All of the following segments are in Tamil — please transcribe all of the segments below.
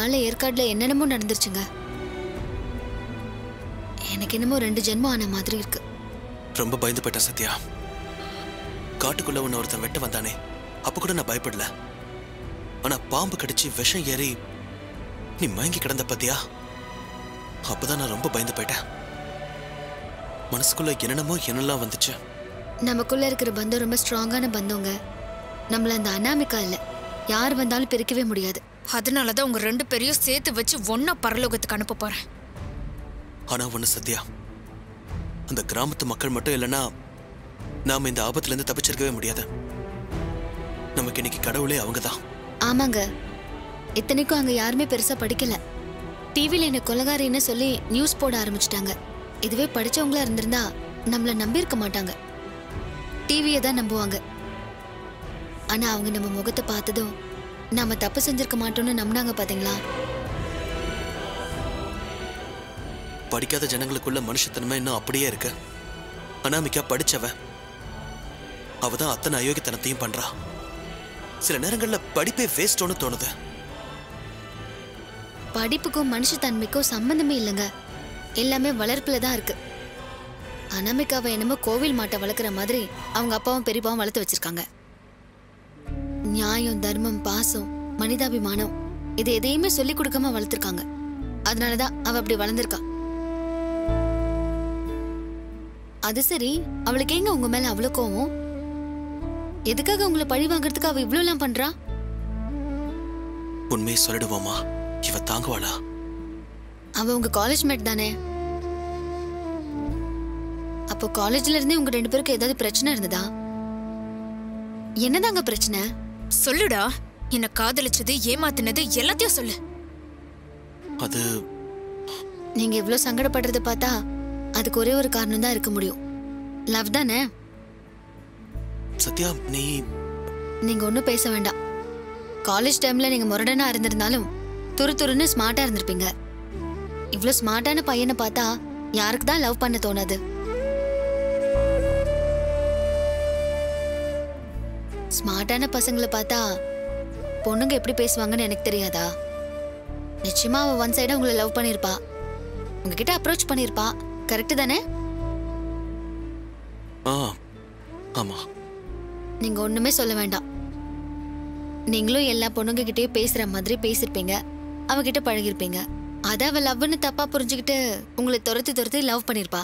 நாள்ல ஏற்காடுல என்னென்னமோ நடந்துருச்சுங்க எனக்கு என்னமோ ரெண்டு ஜென்மம் ஆன மாதிரி இருக்கு ரொம்ப பயந்து போயிட்டேன் சத்யா காட்டுக்குள்ள உன்னை ஒருத்தன் வெட்ட வந்தானே அப்ப கூட நான் பயப்படல ஆனா பாம்பு கடிச்சு விஷம் ஏறி நீ மயங்கி கிடந்த பத்தியா அப்பதான் நான் ரொம்ப பயந்து போயிட்டேன் மனசுக்குள்ள என்னென்னமோ என்னெல்லாம் வந்துச்சு நமக்குள்ள இருக்கிற பந்தம் ரொம்ப ஸ்ட்ராங்கான பந்தங்க நம்மள அந்த அனாமிகா இல்ல யார் வந்தாலும் பிரிக்கவே முடியாது அதனாலதான் உங்க ரெண்டு பேரையும் சேர்த்து வச்சு ஒன்னா பரலோகத்துக்கு அனுப்ப போறேன் ஆனா ஒண்ணு சத்யா அந்த கிராமத்து மக்கள் மட்டும் இல்லைன்னா நாம இந்த ஆபத்துல இருந்து தப்பிச்சிருக்கவே முடியாது நமக்கு இன்னைக்கு கடவுளே அவங்கதான் ஆமாங்க இத்தனைக்கும் அங்க யாருமே பெருசா படிக்கல டிவில என்ன கொலகாரின்னு சொல்லி நியூஸ் போட ஆரம்பிச்சிட்டாங்க இதுவே படிச்சவங்களா இருந்திருந்தா நம்மள நம்பி இருக்க மாட்டாங்க டிவியை தான் நம்புவாங்க ஆனா அவங்க நம்ம முகத்தை பார்த்ததும் நாம தப்பு செஞ்சிருக்க மாட்டோம்னு நம்பினாங்க பாத்தீங்களா படிக்காத ஜனங்களுக்குள்ள மனுஷத்தன்மை இன்னும் அப்படியே இருக்கு அனாமிக்கா படிச்சவ அவ தான் அத்தனை அயோக்கியத்தனத்தையும் பண்றா சில நேரங்கள்ல படிப்பே வேஸ்டோன்னு தோணுது படிப்புக்கும் மனுஷத்தன்மைக்கும் சம்பந்தமே இல்லைங்க எல்லாமே வளர்ப்புல தான் இருக்கு அனாமிகாவை என்னமோ கோவில் மாட்டை வளர்க்குற மாதிரி அவங்க அப்பாவும் பெரியப்பாவும் வளர்த்து வச்சிருக்காங்க நியாயம் தர்மம் பாசம் மனிதாபிமானம் இது எதையுமே சொல்லி கொடுக்காம வளர்த்துருக்காங்க அதனாலதான் அவ அப்படி வளர்ந்துருக்கா அது சரி அவளுக்கு எங்க உங்க மேல அவ்வளவு கோவம் எதுக்காக உங்களை பழி வாங்குறதுக்கு அவ இவ்வளவு எல்லாம் பண்றா உண்மையை சொல்லிடுவோமா இவ தாங்குவாளா அவ உங்க காலேஜ் மேட் தானே அப்போ காலேஜ்ல இருந்தே உங்க ரெண்டு பேருக்கு ஏதாவது பிரச்சனை இருந்ததா என்னதாங்க பிரச்சனை சொல்லுடா என்ன காதலிச்சது ஏமாத்தினது எல்லாத்தையும் சொல்லு அது நீங்க இவ்ளோ சங்கடப்படுறத பார்த்தா அதுக்கு ஒரே ஒரு காரணம் தான் இருக்க முடியும் லவ் தானே சத்யா நீ நீங்க ஒன்றும் பேச வேண்டாம் காலேஜ் டைம்ல நீங்க முரடனா இருந்திருந்தாலும் துரு துருன்னு ஸ்மார்ட்டா இருந்திருப்பீங்க இவ்ளோ ஸ்மார்ட்டான பையனை பார்த்தா யாருக்கு தான் லவ் பண்ண தோணாது ஸ்மார்ட்டான பசங்களை பார்த்தா பொண்ணுங்க எப்படி பேசுவாங்கன்னு எனக்கு தெரியாதா நிச்சயமா அவ ஒன் சைடா உங்களை லவ் பண்ணிருப்பா உங்ககிட்ட அப்ரோச் பண்ணிருப்பா கரெக்ட் தானே ஆ ஆமா நீங்க ஒண்ணுமே சொல்ல வேண்டாம் நீங்களும் எல்லா பொண்ணுங்க கிட்டயும் பேசுற மாதிரி பேசிருப்பீங்க அவகிட்ட பழகிருப்பீங்க அத அவ லவ்னு தப்பா புரிஞ்சுக்கிட்டு உங்களை துரத்தி துரத்தி லவ் பண்ணிருப்பா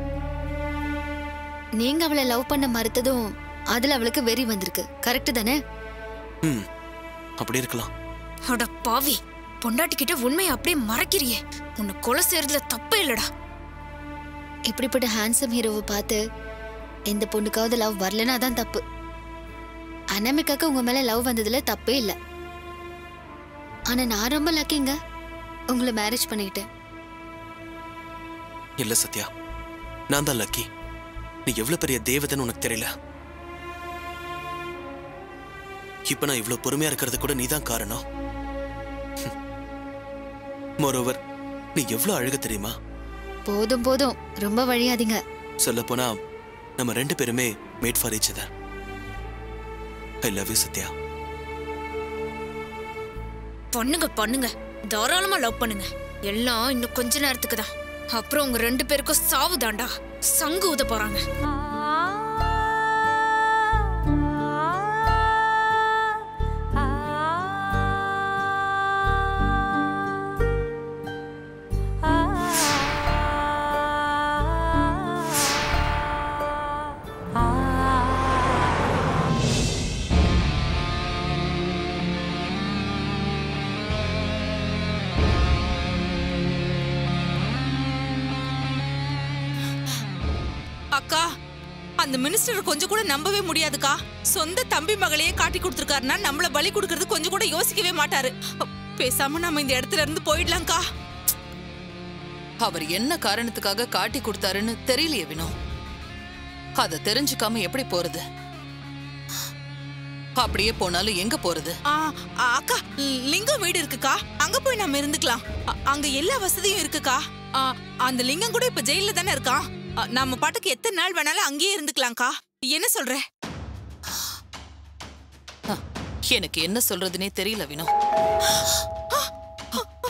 நீங்க அவளை லவ் பண்ண மறுத்ததும் அதுல அவளுக்கு வெறி வந்திருக்கு கரெக்ட் தானே ம் அப்படி இருக்கலாம் அட பாவி பொண்டாட்டி கிட்ட உண்மையை அப்படியே மறைக்கிறியே உன்னை கொலை செய்யறதுல தப்பே இல்லடா இப்படிப்பட்ட ஹேண்ட்ஸம் ஹீரோவை பார்த்து எந்த பொண்ணுக்காவது லவ் வரலனா தான் தப்பு அனாமிக்காக்கு உங்க மேல லவ் வந்ததுல தப்பே இல்லை ஆனா நான் ரொம்ப லக்கிங்க உங்களை மேரேஜ் பண்ணிக்கிட்டேன் இல்ல சத்யா நான் தான் லக்கி நீ எவ்வளவு பெரிய தேவதைன்னு உனக்கு தெரியல இப்ப நான் இவ்வளவு பொறுமையா இருக்கிறது கூட நீதான் காரணம் மோரோவர் நீ எவ்வளவு அழகு தெரியுமா போதும் போதும் ரொம்ப வழியாதீங்க சொல்ல போனா நம்ம ரெண்டு பேருமே made for each other I love you Sathya பண்ணுங்க பண்ணுங்க தாராளமா லவ் பண்ணுங்க எல்லாம் இன்னும் கொஞ்ச நேரத்துக்கு தான் அப்புறம் உங்க ரெண்டு பேருக்கும் சாவு தாண்டா சங்கு ஊத போறாங்க அக்கா அந்த மினிஸ்டர் கொஞ்சம் கூட நம்பவே முடியாதுக்கா சொந்த தம்பி மகளையே காட்டி கொடுத்துருக்காருன்னா நம்மள பலி கொடுக்கறது கொஞ்சம் கூட யோசிக்கவே மாட்டாரு அ, பேசாம நம்ம இந்த இடத்துல இருந்து போயிடலாம்க்கா அவர் என்ன காரணத்துக்காக காட்டி கொடுத்தாருன்னு தெரியலையே வினோ அத தெரிஞ்சுக்காம எப்படி போறது அப்படியே போனாலும் எங்க போறது ஆ, ஆ, அக்கா லிங்கம் வீடு இருக்குக்கா அங்க போய் நம்ம இருந்துக்கலாம் அ, அங்க எல்லா வசதியும் இருக்குக்கா ஆ, அந்த லிங்கம் கூட இப்ப ஜெயில தானே இருக்கான் அ, நம்ம பாட்டுக்கு எத்தனை நாள் வேணாலும் அங்கேயே இருந்துக்கலாம்க்கா என்ன சொல்ற ஹ, எனக்கு என்ன சொல்றதுனே தெரியல வினோ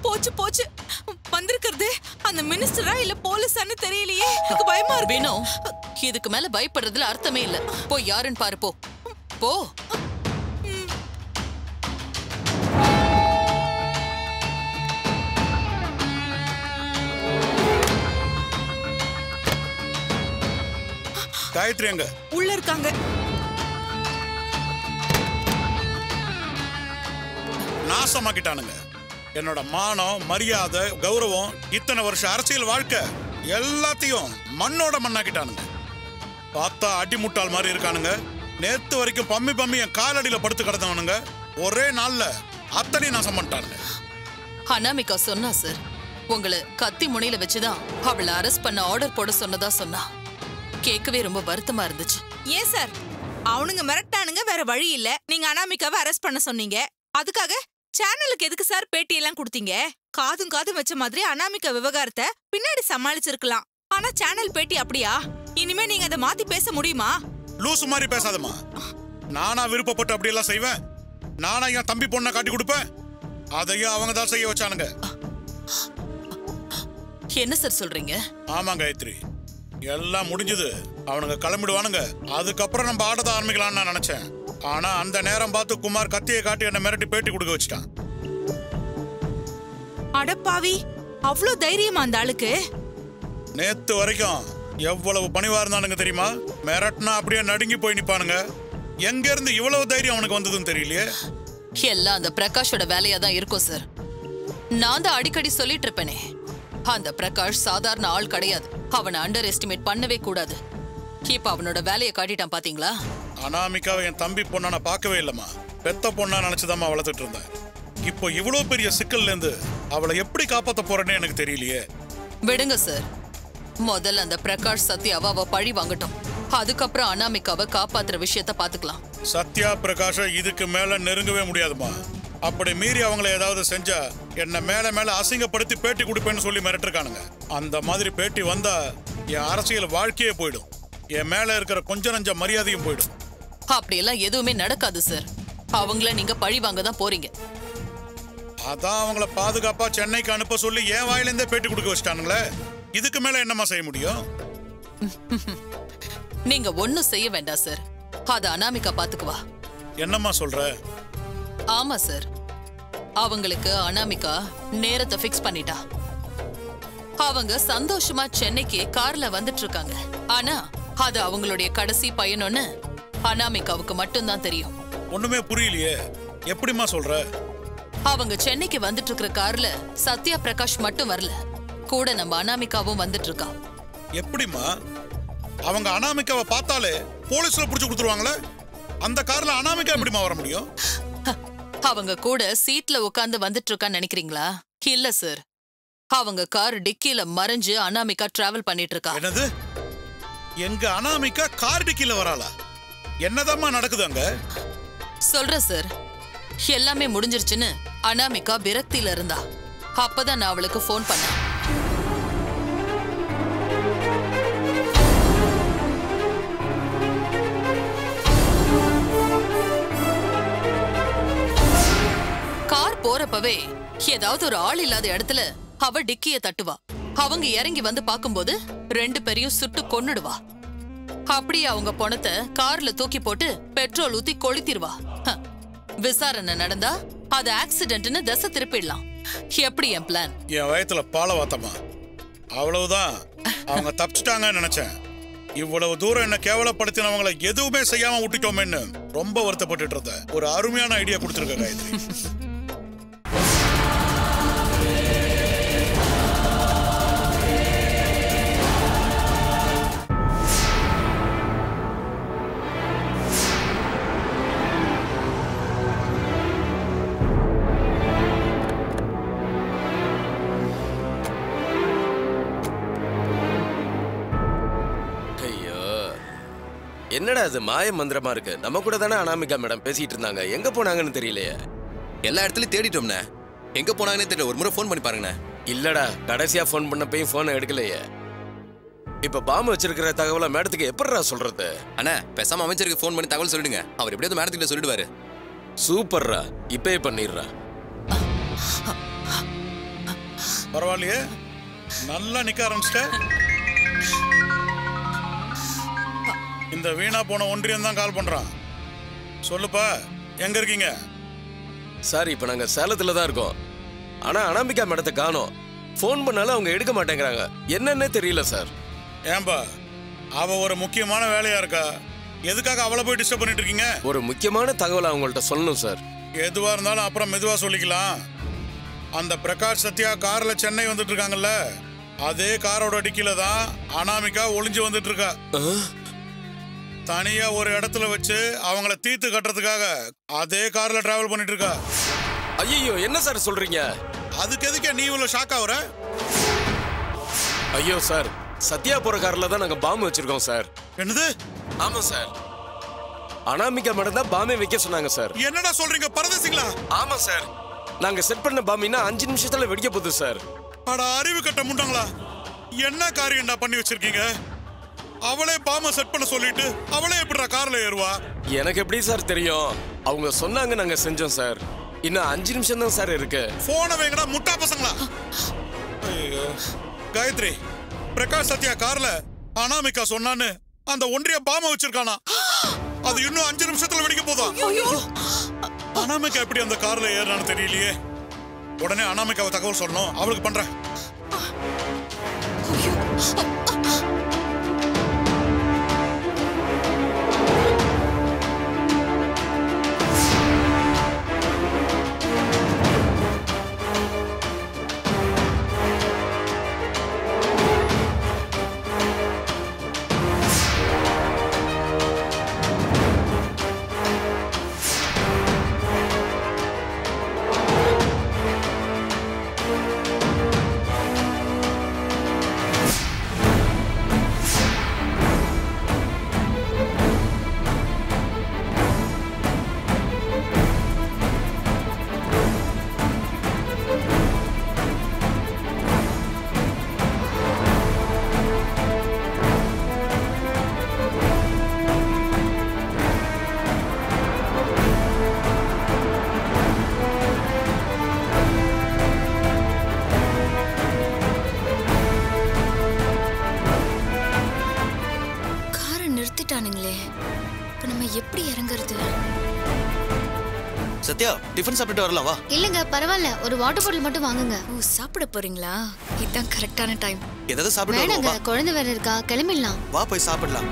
போச்சு போச்சு வந்திருக்கிறது அந்த மினிஸ்டரா இல்ல போலீஸான்னு தெரியலையே எனக்கு பயமா இருக்கு வினோ இதுக்கு மேல பயப்படுறதுல அர்த்தமே இல்ல போய் யாருன்னு பாரு போ போ காயத்ரி எங்க உள்ள இருக்காங்க நாசமாக்கிட்டானுங்க என்னோட மானம் மரியாதை கௌரவம் இத்தனை வருஷம் அரசியல் வாழ்க்கை எல்லாத்தையும் மண்ணோட மண்ணாக்கிட்டானுங்க பார்த்தா அடிமுட்டாள் மாதிரி இருக்கானுங்க நேத்து வரைக்கும் பம்மி பம்மி என் காலடியில படுத்து கிடந்தவனுங்க ஒரே நாள்ல அத்தனையும் நாசம் பண்ணிட்டானுங்க அனாமிகா சொன்னா சார் உங்களை கத்தி முனையில வச்சுதான் அவளை அரெஸ்ட் பண்ண ஆர்டர் போட சொன்னதா சொன்னா கேட்கவே ரொம்ப வருத்தமா இருந்துச்சு ஏன் சார் அவனுங்க மிரட்டானுங்க வேற வழி இல்ல நீங்க அனாமிகாவை அரெஸ்ட் பண்ண சொன்னீங்க அதுக்காக சேனலுக்கு எதுக்கு சார் பேட்டி எல்லாம் கொடுத்தீங்க காதும் காதும் வச்ச மாதிரி அனாமிகா விவகாரத்தை பின்னாடி சமாளிச்சிருக்கலாம் ஆனா சேனல் பேட்டி அப்படியா இனிமே நீங்க அதை மாத்தி பேச முடியுமா லூசு மாதிரி பேசாதம்மா நானா விருப்பப்பட்டு அப்படி எல்லாம் செய்வேன் நானா என் தம்பி பொண்ணை காட்டி கொடுப்பேன் அதையும் அவங்க தான் செய்ய வச்சானுங்க என்ன சார் சொல்றீங்க ஆமா காயத்ரி எல்லாம் முடிஞ்சது அவனுங்க கிளம்பிடுவானுங்க அதுக்கப்புறம் நம்ம ஆடத்தை ஆரம்பிக்கலாம்னு நான் நினைச்சேன் ஆனா அந்த நேரம் பார்த்து குமார் கத்தியை காட்டி என்ன மிரட்டி பேட்டி கொடுக்க வச்சுட்டான் அடப்பாவி அவ்ளோ தைரியமா அந்த ஆளுக்கு நேத்து வரைக்கும் எவ்வளவு பணிவா இருந்தானுங்க தெரியுமா மிரட்டினா அப்படியே நடுங்கி போய் நிப்பானுங்க எங்க இருந்து இவ்வளவு தைரியம் அவனுக்கு வந்ததுன்னு தெரியலையே எல்லாம் அந்த பிரகாஷோட வேலையா தான் இருக்கும் சார் நான் தான் அடிக்கடி சொல்லிட்டு இருப்பேனே அந்த பிரகாஷ் சாதாரண ஆள் கிடையாது அவனை அண்டர் எஸ்டிமேட் பண்ணவே கூடாது இப்ப அவனோட வேலையை காட்டிட்டான் பாத்தீங்களா அனாமிகாவை என் தம்பி பொண்ணா நான் பார்க்கவே இல்லம்மா பெத்த பொண்ணா நினைச்சுதாம்மா வளர்த்துட்டு இருந்தேன் இப்போ இவ்வளவு பெரிய சிக்கல்ல இருந்து அவளை எப்படி காப்பாத்த போறேன்னு எனக்கு தெரியலையே விடுங்க சார் முதல்ல அந்த பிரகாஷ் சத்யாவை அவ பழி வாங்கட்டும் அதுக்கப்புறம் அனாமிகாவை காப்பாத்துற விஷயத்த பாத்துக்கலாம் சத்யா பிரகாஷ இதுக்கு மேல நெருங்கவே முடியாதுமா அப்படி மீறி அவங்கள ஏதாவது செஞ்சா என்ன மேல மேல அசிங்கப்படுத்தி பேட்டி கொடுப்பேன்னு சொல்லி மிரட்டிருக்கானுங்க அந்த மாதிரி பேட்டி வந்தா என் அரசியல் வாழ்க்கையே போயிடும் என் மேல இருக்கிற கொஞ்ச நஞ்ச மரியாதையும் போயிடும் அப்படியெல்லாம் எதுவுமே நடக்காது சார் அவங்கள நீங்க பழி வாங்க தான் போறீங்க அதான் அவங்கள பாதுகாப்பா சென்னைக்கு அனுப்ப சொல்லி என் வாயிலேருந்தே பேட்டி கொடுக்க வச்சிட்டானுங்களே இதுக்கு மேல என்னம்மா செய்ய முடியும் நீங்க ஒண்ணும் செய்ய வேண்டாம் சார் அத அனாமிகா பாத்துக்குவா என்னம்மா சொல்ற ஆமா சார் அவங்களுக்கு அனாமிகா நேரத்தை ஃபிக்ஸ் பண்ணிட்டா அவங்க சந்தோஷமா சென்னைக்கு கார்ல வந்துட்டு இருக்காங்க ஆனா அது அவங்களுடைய கடைசி பயணம்னு அனாமிகாவுக்கு மட்டும்தான் தெரியும் ஒண்ணுமே புரியலையே எப்படிம்மா சொல்ற அவங்க சென்னைக்கு வந்துட்டு இருக்கிற கார்ல சத்யா பிரகாஷ் மட்டும் வரல கூட நம்ம அனாமிகாவும் வந்துட்டு இருக்கா எப்படிம்மா அவங்க அனாமிகாவை பார்த்தாலே போலீஸ்ல புடிச்சு கொடுத்துருவாங்களே அந்த கார்ல அனாமிகா எப்படிம்மா வர முடியும் அவங்க கூட சீட்ல உட்கார்ந்து வந்துட்டு இருக்கான்னு நினைக்கிறீங்களா இல்ல சார் அவங்க கார் டிக்கில மறைஞ்சு அனாமிகா டிராவல் பண்ணிட்டு இருக்கா என்னது எங்க அனாமிகா கார் டிக்கில வராளா என்னதாம்மா நடக்குது அங்க சொல்றேன் சார் எல்லாமே முடிஞ்சிருச்சுன்னு அனாமிகா விரக்தியில இருந்தா அப்பதான் நான் அவளுக்கு ஃபோன் பண்ணேன் கார் போறப்பவே ஏதாவது ஒரு ஆள் இல்லாத இடத்துல அவ டிக்கிய தட்டுவா அவங்க இறங்கி வந்து பாக்கும்போது ரெண்டு பேரையும் சுட்டு கொன்னுடுவா அப்படியே அவங்க பணத்தை கார்ல தூக்கி போட்டு பெட்ரோல் ஊத்தி கொளுத்திடுவா ஹ. விசாரணை நடந்தா அது ஆக்சிடென்ட்னு தசை திருப்பிடலாம் எப்படி என் பிளான் என் வயத்துல பால வாத்தம்மா அவ்வளவுதான் அவங்க தப்பிச்சிட்டாங்கன்னு நினைச்சேன் இவ்வளவு தூரம் என்ன கேவலப்படுத்தினவங்களை எதுவுமே செய்யாம விட்டுட்டோமேன்னு ரொம்ப வருத்தப்பட்டுட்டு இருந்தேன் ஒரு அருமையான ஐடியா கொடுத்துருக்க காயத்ரி ஐயோ என்னடா இது மாய மந்திரமா இருக்கு நம்ம கூட தானே அனாமிகா மேடம் பேசிட்டு இருந்தாங்க எங்க போனாங்கன்னு தெரியலையே எல்லா இடத்துலயும் தேடிட்டோம்ண்ணே எங்க போனாங்கன்னே தெரியல ஒரு முறை ஃபோன் பண்ணி பாருங்கண்ணே இல்லடா கடைசியா ஃபோன் பண்ணப்பையும் ஃபோனை எடுக்கலையே இப்ப பாம்பு வச்சிருக்கிற தகவலை மேடத்துக்கு எப்படிடா சொல்றது அண்ணா பேசாம அமைச்சருக்கு ஃபோன் பண்ணி தகவல் சொல்லிடுங்க அவர் எப்படியாவது மேடத்துக்கிட்ட சொல்லிடுவாரு சூப்பர்ரா இப்பயே பண்ணிடுறா பரவாயில்லையே நல்லா நிக்க ஆரம்பிச்சிட்ட இந்த வீணா போன ஒன்றியம் தான் கால் பண்றான் சொல்லுப்பா எங்க இருக்கீங்க சார் இப்போ நாங்கள் சேலத்தில் தான் இருக்கோம் ஆனால் அனாமிகா மேடத்தை காணோம் ஃபோன் பண்ணாலும் அவங்க எடுக்க மாட்டேங்கிறாங்க என்னன்னே தெரியல சார் ஏன்பா அவ ஒரு முக்கியமான வேலையா இருக்கா எதுக்காக அவளை போய் டிஸ்டர்ப் பண்ணிட்டு இருக்கீங்க ஒரு முக்கியமான தகவலை அவங்கள்ட்ட சொல்லணும் சார் எதுவா இருந்தாலும் அப்புறம் மெதுவா சொல்லிக்கலாம் அந்த பிரகாஷ் சத்யா கார்ல சென்னை வந்துட்டு இருக்காங்கல்ல அதே காரோட டிக்கில தான் அனாமிகா ஒளிஞ்சு வந்துட்டு இருக்கா தனியா ஒரு இடத்துல வச்சு அவங்கள தீர்த்து கட்டுறதுக்காக அதே கார்ல டிராவல் பண்ணிட்டு இருக்கா ஐயோ என்ன சார் சொல்றீங்க அதுக்கு எதுக்கே நீ இவ்வளவு ஷாக் ஆகுற ஐயோ சார் சத்யா போற கார்ல தான் நாங்க பாம்பு வச்சிருக்கோம் சார் என்னது ஆமா சார் அனாமிகா மேடம் தான் பாம்பே வைக்க சொன்னாங்க சார் என்னடா சொல்றீங்க பரதேசிங்களா ஆமா சார் நாங்க செட் பண்ண பாம்பினா அஞ்சு நிமிஷத்துல வெடிக்க போகுது சார் அட அறிவு கட்ட முண்டாங்களா என்ன காரியம்டா பண்ணி வச்சிருக்கீங்க அவளே பாம செட் பண்ண சொல்லிட்டு அவளே எப்படிடா கார்ல ஏறுவா எனக்கு எப்படி சார் தெரியும் அவங்க சொன்னாங்க நாங்க செஞ்சோம் சார் இன்னும் அஞ்சு நிமிஷம் தான் சார் இருக்கு போன வைங்கடா முட்டா பசங்களா ஐயோ காயத்ரி பிரகாஷ் சத்யா கார்ல அனாமிகா சொன்னான்னு அந்த ஒன்றிய பாம வச்சிருக்கானா அது இன்னும் அஞ்சு நிமிஷத்துல வெடிக்க போதும் அனாமிகா எப்படி அந்த கார்ல ஏறான்னு தெரியலையே உடனே அனாமிகாவை தகவல் சொல்லணும் அவளுக்கு பண்றேன் காரை நிறுத்திட்டானுங்களே இப்ப நம்ம எப்படி இறங்குறது சத்யா டிஃபன் சாப்பிட்டு வரலாம் வா இல்லைங்க பரவாயில்ல ஒரு வாட்டர் பாட்டில் மட்டும் வாங்குங்க ஓ சாப்பிட போறீங்களா இதுதான் கரெக்டான டைம் ஏதாவது சாப்பிட்டு வருவோம் வேணாங்க வா குழந்தை வேற இருக்கா கிளம்பிடலாம் வா போய் சாப்பிடலாம்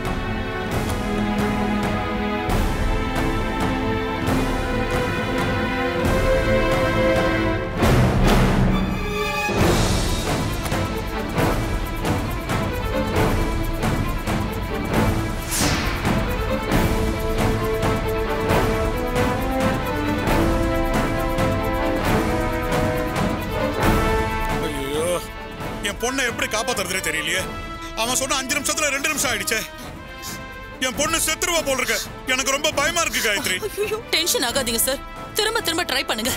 ஐயோ என் பொண்ணை எப்படி காப்பாத்துறதுனே தெரியலையே அவன் சொன்ன அஞ்சு நிமிஷத்துல ரெண்டு நிமிஷம் ஆயிடுச்சே என் பொண்ணு செத்துருவா போல் இருக்கு எனக்கு ரொம்ப பயமா இருக்கு காயத்ரி டென்ஷன் ஆகாதீங்க சார் திரும்ப திரும்ப ட்ரை பண்ணுங்க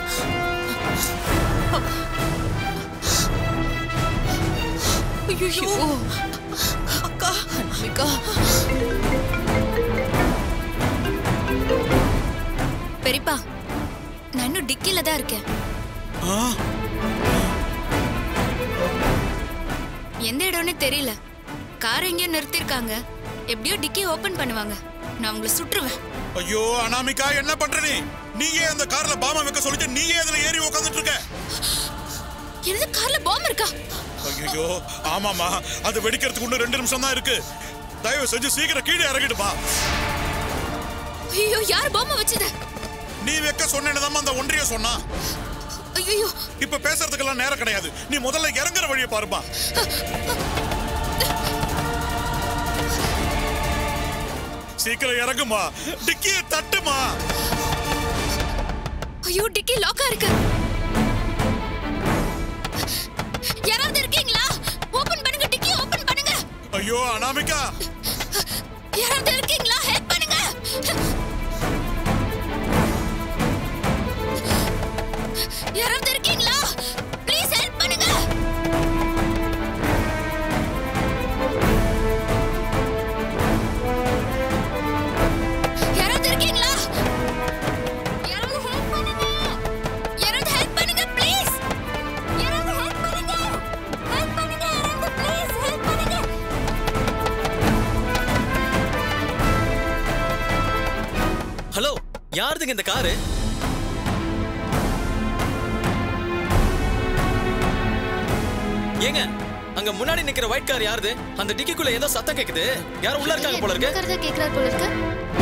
ஐயோ அக்கா அனாமிகா பெரியப்பா நான் இன்னும் டிக்கில தான் இருக்கேன் ஆ, எந்த இடம்னே தெரியல கார் எங்கேயோ நிறுத்திருக்காங்க எப்படியோ டிக்கி ஓபன் பண்ணுவாங்க நான் உங்களை சுட்டுருவேன் ஐயோ அனாமிகா என்ன பண்ற நீ நீயே அந்த கார்ல பாம வைக்க சொல்லிட்டு நீயே அதுல ஏறி உட்காந்துட்டு இருக்க எனது கார்ல பாம்பு இருக்கா ஐயோ ஆமாமா அது வெடிக்கிறதுக்கு இன்னும் ரெண்டு நிமிஷம் தான் இருக்கு தயவு செஞ்சு சீக்கிரம் கீழே இறங்கிடுமா ஐயோ யார் பாம்பு வச்சது நீ வைக்க சொன்னேன்னு அந்த ஒன்றிய சொன்னா ஐயோ இப்ப பேசுறதுக்கெல்லாம் நேரம் கிடையாது நீ முதல்ல இறங்குற வழியை பாருமா சீக்கிரம் இறங்குமா டிக்கிய தட்டுமா ஐயோ டிக்கி லாக்கா இருக்கு யாராவது இருக்கீங்களா ஓபன் பண்ணுங்க டிக்கி ஓபன் பண்ணுங்க ஐயோ அனாமிகா யாராவது இருக்கீங்களா ஹெல்ப் பண்ணுங்க யாராவது இருக்கீங்களா ப்ளீஸ் ஹெல்ப் பண்ணுங்க யாராவது இருக்கீங்களா யாராவது ஹெல்ப் பண்ணுங்க யாராவது ஹெல்ப் பண்ணுங்க ப்ளீஸ் யாராவது ஹெல்ப் பண்ணுங்க ஹலோ யாருதுங்க இந்த காரு ஏங்க அங்க முன்னாடி நிக்கிற ஒயிட் கார் யாருது அந்த டிக்கிக்குள்ள ஏதோ சத்தம் கேக்குது யாரும் உள்ள இருக்காங்க போல இருக்கு கருதா கேக்குறாரு போல இருக்கு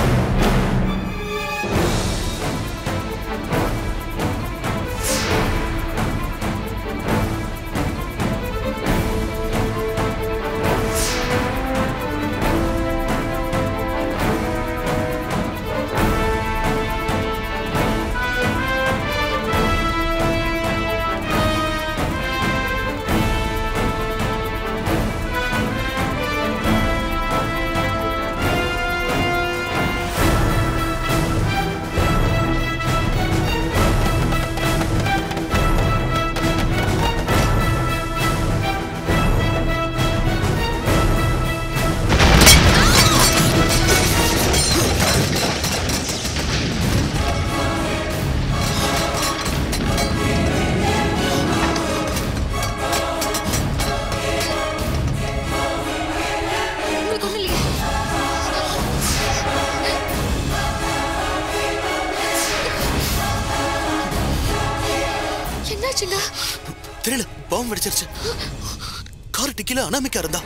உங்களுக்கு ஒண்ணும் இல்லையா என்னாச்சுங்க தெரியல பாம்பு வெடிச்சிருச்சு கார் டிக்கில அனாமிக்கா இருந்தா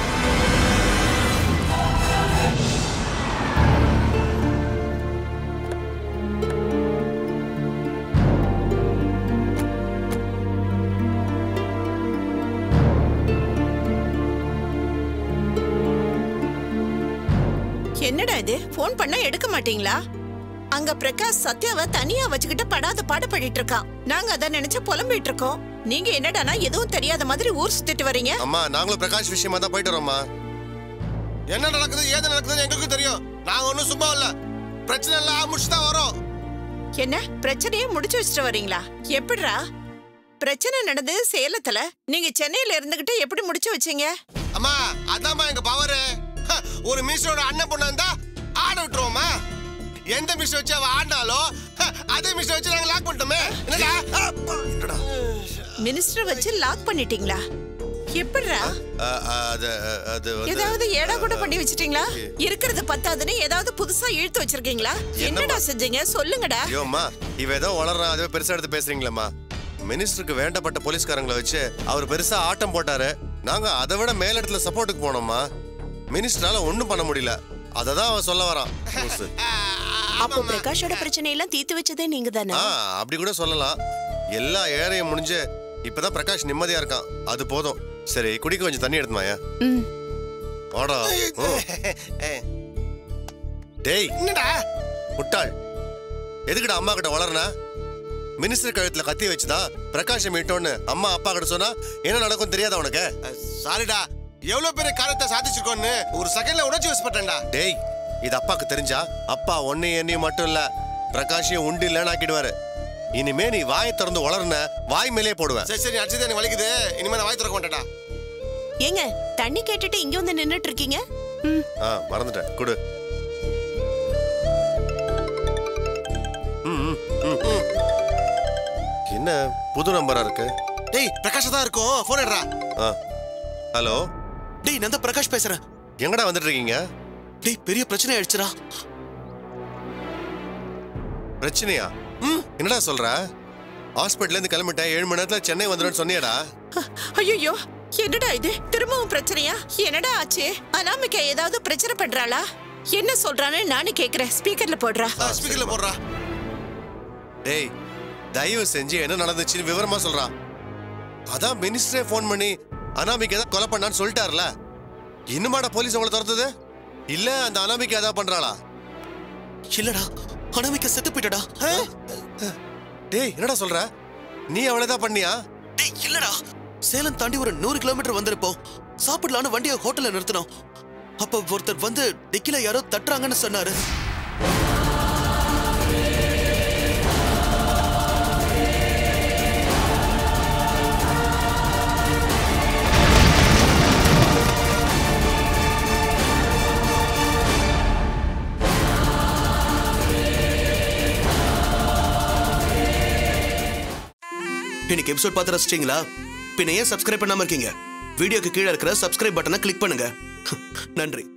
என்னடா இது ஃபோன் பண்ணா எடுக்க மாட்டீங்களா அங்க பிரகாஷ் சத்யாவை தனியா வச்சுக்கிட்டு படாத பாடுபடிட்டு இருக்கான் நாங்க அத நினைச்சு புலம்பிட்டு இருக்கோம் நீங்க என்னடானா எதுவும் தெரியாத மாதிரி ஊர் சுத்திட்டு வரீங்க அம்மா நாங்களும் பிரகாஷ் விஷயமா தான் போயிட்டு வரோம்மா என்ன நடக்குது ஏது நடக்குதுன்னு எங்களுக்கும் தெரியும் நாங்க ஒன்றும் சும்மா இல்ல பிரச்சனை எல்லாம் முடிச்சு தான் வரோம் என்ன பிரச்சனையை முடிச்சு வச்சுட்டு வரீங்களா எப்படிடா பிரச்சனை நடந்து சேலத்துல நீங்க சென்னையில இருந்துகிட்டு எப்படி முடிச்சு வச்சீங்க அம்மா அதாம்மா எங்க பவரு ஒரு மிஸ்டரோட அண்ணன் பொண்ணா இருந்தா ஆட விட்டுருவோமா எந்த மிஸ் வச்சு அவ ஆடினாலும் ஹ, அதே மிஸ் வச்சு நாங்க லாக் பண்ணிட்டோமே என்னடா அப்பா, என்னடா மினிஸ்டர் வச்சு லாக் பண்ணிட்டீங்களா எப்படிடா அ, அ, அது அது வந்து ஏதாவது ஏடா கூட பண்ணி வச்சிட்டீங்களா இருக்கிறது பத்தாதுன்னு ஏதாவது புதுசா இழுத்து வச்சிருக்கீங்களா என்னடா செஞ்சீங்க சொல்லுங்கடா ஐயோம்மா இவ ஏதோ வளர்றான் அதுவே பெருசா எடுத்து பேசுறீங்களேம்மா மினிஸ்டருக்கு வேண்டப்பட்ட போலீஸ்காரங்களை வச்சு அவர் பெருசா ஆட்டம் போட்டாரு நாங்க அதை விட மேலிடத்துல சப்போர்ட்டுக்கு போனோம்மா மினிஸ்டரால ஒண்ணும் பண்ண முடியல அதை தான் அவன் சொல்ல வரான் லூசு. அப்போ பிரகாஷோட பிரச்சனை எல்லாம் தீர்த்து வச்சதே நீங்க தானே ஆ அப்படி கூட சொல்லலாம் எல்லா ஏழையும் முடிஞ்சு இப்பதான் பிரகாஷ் நிம்மதியா இருக்கான் அது போதும் சரி குடிக்க கொஞ்சம் தண்ணி எடுத்துமாயா வாடா ம். டேய் என்னடா முட்டாள் எதுக்குடா அம்மா கிட்ட வளர்னா மினிஸ்டர் கழுத்துல கத்தி வச்சுதான் பிரகாஷை மீட்டோன்னு அம்மா அப்பா கிட்ட சொன்னா என்ன நடக்கும் தெரியாதா உனக்கு சாரிடா எவ்வளவு பெரிய காரியத்தை சாதிச்சிருக்கோன்னு ஒரு செகண்ட்ல உணர்ச்சி வசப்பட்டேன்டா டேய் இது அப்பாக்கு தெரிஞ்சா அப்பா ஒன்னையும் என்னையும் மட்டும் இல்ல பிரகாஷையும் உண்டு இல்லைன்னு ஆக்கிடுவாரு இனிமே நீ வாயை திறந்து வளர்ன வாய் மேலே போடுவேன் சரி சரி அடிச்சது எனக்கு வலிக்குது இனிமே நான் வாய் திறக்க மாட்டேன்டா ஏங்க தண்ணி கேட்டுட்டு இங்க வந்து நின்னுட்டு இருக்கீங்க ஆ மறந்துட்டேன் கொடு ம், ம், ம், ம். என்ன புது நம்பரா இருக்கு டேய் பிரகாஷ் தான் இருக்கும் போன் எடுறா ஆ ஹலோ டேய் நான் தான் பிரகாஷ் பேசுறேன் எங்கடா வந்துட்டு இருக்கீங்க டேய் பெரிய பிரச்சனை ஆயிடுச்சுடா பிரச்சனையா ம் என்னடா சொல்ற ஹாஸ்பிட்டல்ல இருந்து கிளம்பிட்டேன் ஏழு மணி நேரத்துல சென்னை வந்துடும் சொன்னியாடா ஐயோ என்னடா இது திரும்பவும் பிரச்சனையா என்னடா ஆச்சு அனாமிகா ஏதாவது பிரச்சனை பண்றாளா என்ன சொல்றான்னு நானும் கேக்குறேன் ஸ்பீக்கர்ல போடுறா ஸ்பீக்கர்ல போடுறா டேய் தயவு செஞ்சு என்ன நடந்துச்சுன்னு விவரமா சொல்றா அதான் மினிஸ்டரே ஃபோன் பண்ணி அனாமிகா தான் கொலை பண்ணான்னு சொல்லிட்டார்ல இன்னுமாடா போலீஸ் அவங்கள துரத்துது இல்ல அந்த அனாமிகா ஏதாவது பண்றாளா இல்லடா அனாமிக்கா செத்து போயிட்டடா டேய் என்னடா சொல்ற நீ அவளை தான் பண்ணியா டேய் இல்லடா சேலம் தாண்டி ஒரு நூறு கிலோமீட்டர் வந்திருப்போம் சாப்பிடலான்னு வண்டியை ஹோட்டல்ல நிறுத்தினோம் அப்ப ஒருத்தர் வந்து டிக்கில யாரோ தட்டுறாங்கன்னு சொன்னாரு இன்னைக்கு எபிசோட் பார்த்து ரசிச்சிங்களா பின்ன ஏன் சப்ஸ்கிரைப் பண்ணாம இருக்கீங்க வீடியோக்கு கீழே இருக்கிற சப்ஸ்கிரைப் பட்டனை கிளிக் பண்ணுங்க நன்றி